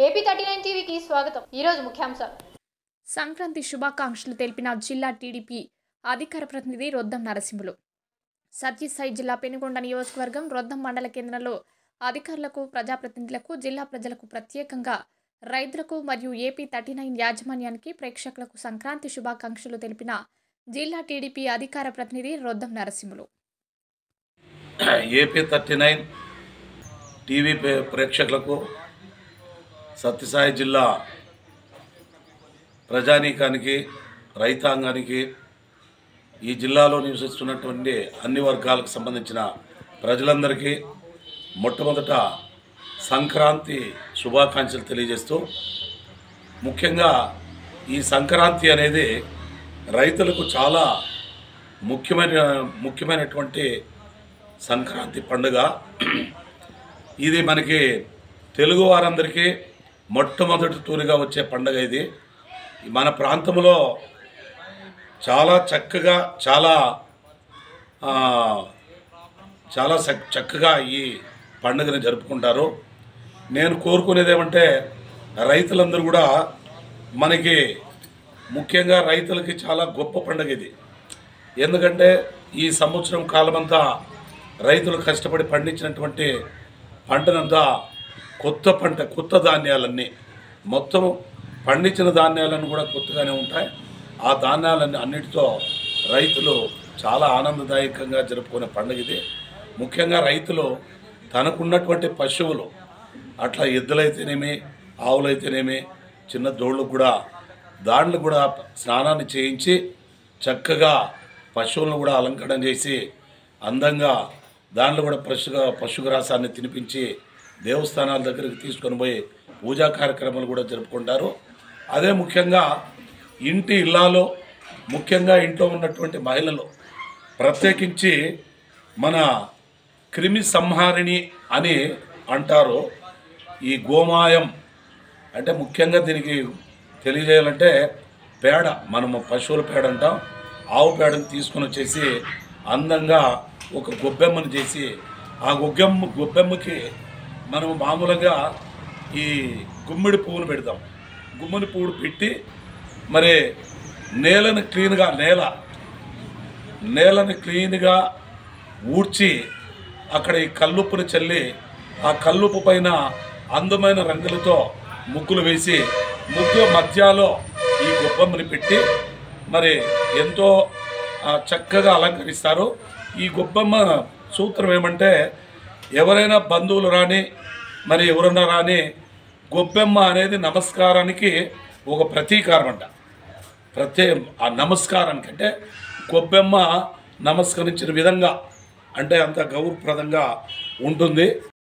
AP thirty nine టీవీకి స్వాగతం ఈరోజు ముఖ్యాంశాలు సంక్రాంతి శుభాకాంక్షలు తెలిపిన జిల్లా టీడీపీ అధికార ప్రతినిధి రొద్దం నరసింహులు సత్యసాయి జిల్లా పెనుగొండ నియోజకవర్గం రొద్దం మండల కేంద్రంలో అధికారులకు ప్రజాప్రతినిధులకు జిల్లా ప్రజలకు ప్రత్యేకంగా రైతులకు మరియు ఏపీ థర్టీ నైన్ యాజమాన్యానికి ప్రేక్షకులకు సంక్రాంతి శుభాకాంక్షలు తెలిపిన జిల్లా టీడీపీ అధికార ప్రతినిధి Roddam Narasimhulu AP thirty nine TV ప్రే- ప్రేక్షకులకు సత్యసాయి జిల్లా ప్రజానీకానికి రైతాంగానికి ఈ జిల్లాలో నివసిస్తున్నటువంటి అన్ని వర్గాలకు సంబంధించిన ప్రజలందరికీ మొట్టమొదట సంక్రాంతి శుభాకాంక్షలు తెలియజేస్తూ ముఖ్యంగా ఈ సంక్రాంతి అనేది రైతులకు చాలా ముఖ్యమైన ముఖ్యమైనటువంటి సంక్రాంతి పండుగ ఇది మనకి తెలుగు వారందరికీ మొట్టమొదటి తూరిగా వచ్చే పండుగ ఇది మన ప్రాంతంలో చాలా చక్కగా చాలా ఆ, చాలా చక్- చక్కగా ఈ పండుగని జరుపుకుంటారు నేను కోరుకునేది ఏమంటే రైతులందరూ కూడా మనకి ముఖ్యంగా రైతులకి చాలా గొప్ప పండుగ ఇది ఎందుకంటే ఈ సంవత్సరం కాలమంతా రైతులు కష్టపడి పండించినటువంటి పంటనంతా కొత్త పంట కొత్త ధాన్యాలన్నీ మొత్తం పండించిన ధాన్యాలను కూడా కొత్తగానే ఉంటాయి ఆ ధాన్యాలన్నీ అన్నిటితో రైతులు చాలా ఆనందదాయకంగా జరుపుకునే పండుగ ఇది ముఖ్యంగా రైతులు తనకున్నటువంటి పశువులు అట్లా ఎద్దులైతేనేమి ఆవులైతేనేమి చిన్న దోళ్ళు కూడా దాంట్లో కూడా స్నానాన్ని చేయించి చక్కగా పశువులను కూడా అలంకరణ చేసి అందంగా దాంట్లో కూడా పశుగా పశుగ్రాసాన్ని తినిపించి దేవస్థానాల దగ్గరికి తీసుకొని పోయి పూజా కార్యక్రమాలు కూడా జరుపుకుంటారు అదే ముఖ్యంగా ఇంటి ఇల్లాలో ముఖ్యంగా ఇంట్లో ఉన్నటువంటి మహిళలు ప్రత్యేకించి మన క్రిమి సంహారిణి అని అంటారు ఈ గోమాయం అంటే ముఖ్యంగా దీనికి తెలియజేయాలంటే పేడ మనము పశువుల పేడ అంటాం ఆవు పేడను తీసుకొని వచ్చేసి అందంగా ఒక గొబ్బెమ్మను చేసి ఆ గొగ్గెమ్మ గొబ్బెమ్మకి మనము మామూలుగా ఈ గుమ్మిడి పువ్వును పెడతాం గుమ్మడి పువ్వును పెట్టి మరి నేలను క్లీన్గా నేల నేలని క్లీన్గా ఊడ్చి అక్కడ ఈ కల్లుప్పుని చల్లి ఆ కల్లుప్పు పైన అందమైన రంగులతో ముగ్గులు వేసి ముగ్గు మధ్యలో ఈ గొప్పమ్మని పెట్టి మరి ఎంతో ఆ, చక్కగా అలంకరిస్తారు ఈ గొప్పమ్మ సూత్రం ఏమంటే ఎవరైనా బంధువులు రాని మరి ఎవరన్నా రాని గొబ్బెమ్మ అనేది నమస్కారానికి ఒక ప్రతీకారం అంట ప్రత్యేక ఆ నమస్కారానికి అంటే గొబ్బెమ్మ నమస్కరించిన విధంగా అంటే అంత గౌరవప్రదంగా ఉంటుంది